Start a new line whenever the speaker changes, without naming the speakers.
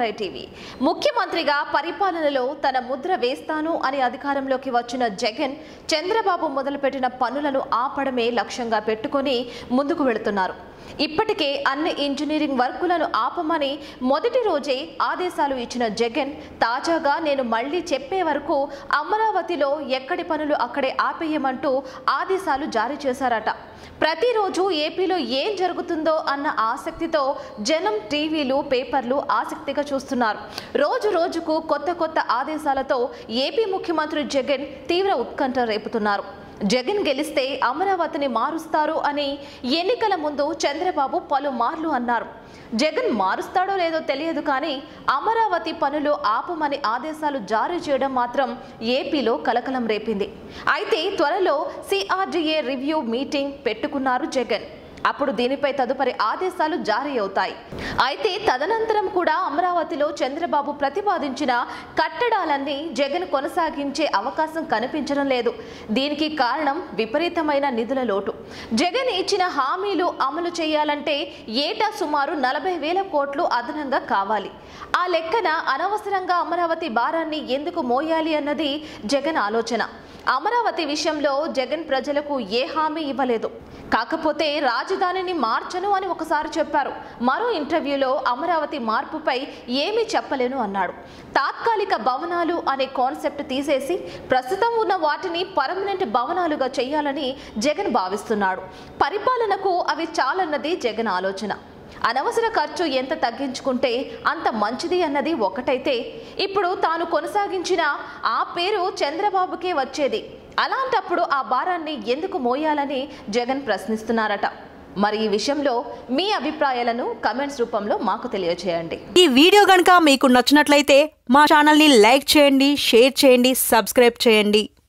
NRI TV ముఖ్యమంత్రిగా పరిపాలనలో తన ముద్ర వేస్తాను అని అధికారంలోకి వచ్చిన జగన్ చంద్రబాబు మొదలుపెట్టిన పనులను ఆపడమే లక్ష్యంగా పెట్టుకొని ముందుకు వెళుతున్నారు ఇప్పటికే అన్ని ఇంజనీరింగ్ వర్కులను ఆపమని మొదటి రోజే ఆదేశాలు ఇచ్చిన జగన్ తాజాగా నేను మళ్ళీ చెప్పే వరకు అమరావతిలో ఎక్కడి పనులు అక్కడే ఆపేయమంటూ ఆదేశాలు జారీ చేశారట ప్రతిరోజు ఏపీలో ఏం జరుగుతుందో అన్న ఆసక్తితో జనం టీవీలు పేపర్లు ఆసక్తిగా చూస్తున్నారు రోజు రోజుకు కొత్త కొత్త ఆదేశాలతో ఏపీ ముఖ్యమంత్రి జగన్ తీవ్ర ఉత్కంఠ రేపుతున్నారు జగన్ గెలిస్తే అమరావతిని మారుస్తారు అని ఎన్నికల ముందు చంద్రబాబు పలుమార్లు అన్నారు జగన్ మారుస్తాడో లేదో తెలియదు కానీ అమరావతి పనులు ఆపమని ఆదేశాలు జారీ చేయడం మాత్రం ఏపీలో కలకలం రేపింది అయితే త్వరలో సిఆర్డీఏ రివ్యూ మీటింగ్ పెట్టుకున్నారు జగన్ అప్పుడు దీనిపై తదుపరి ఆదేశాలు జారీ అవుతాయి అయితే తదనంతరం కూడా అమరావతిలో చంద్రబాబు ప్రతిపాదించిన కట్టడాలన్నీ జగన్ కొనసాగించే అవకాశం కనిపించడం లేదు దీనికి కారణం విపరీతమైన నిధుల లోటు జగన్ ఇచ్చిన హామీలు అమలు చేయాలంటే ఏటా సుమారు నలభై వేల కోట్లు అదనంగా కావాలి ఆ లెక్కన అనవసరంగా అమరావతి భారాన్ని ఎందుకు మోయాలి అన్నది జగన్ ఆలోచన అమరావతి విషయంలో జగన్ ప్రజలకు ఏ హామీ ఇవ్వలేదు కాకపోతే రాజధానిని మార్చను అని ఒకసారి చెప్పారు మరో ఇంటర్వ్యూలో అమరావతి మార్పుపై ఏమీ చెప్పలేను అన్నాడు తాత్కాలిక భవనాలు అనే కాన్సెప్ట్ తీసేసి ప్రస్తుతం ఉన్న వాటిని పర్మనెంట్ భవనాలుగా చేయాలని జగన్ భావిస్తున్నాడు పరిపాలనకు అవి చాలన్నది జగన్ ఆలోచన అనవసర ఖర్చు ఎంత తగ్గించుకుంటే అంత మంచిది అన్నది ఒకటైతే ఇప్పుడు తాను కొనసాగించిన ఆ పేరు చంద్రబాబుకే వచ్చేది అలాంటప్పుడు ఆ భారాన్ని ఎందుకు మోయాలని జగన్ ప్రశ్నిస్తున్నారట మరి ఈ విషయంలో మీ అభిప్రాయాలను కమెంట్స్ రూపంలో మాకు తెలియజేయండి
ఈ వీడియో కనుక మీకు నచ్చినట్లయితే మా ఛానల్ని లైక్ చేయండి షేర్ చేయండి సబ్స్క్రైబ్ చేయండి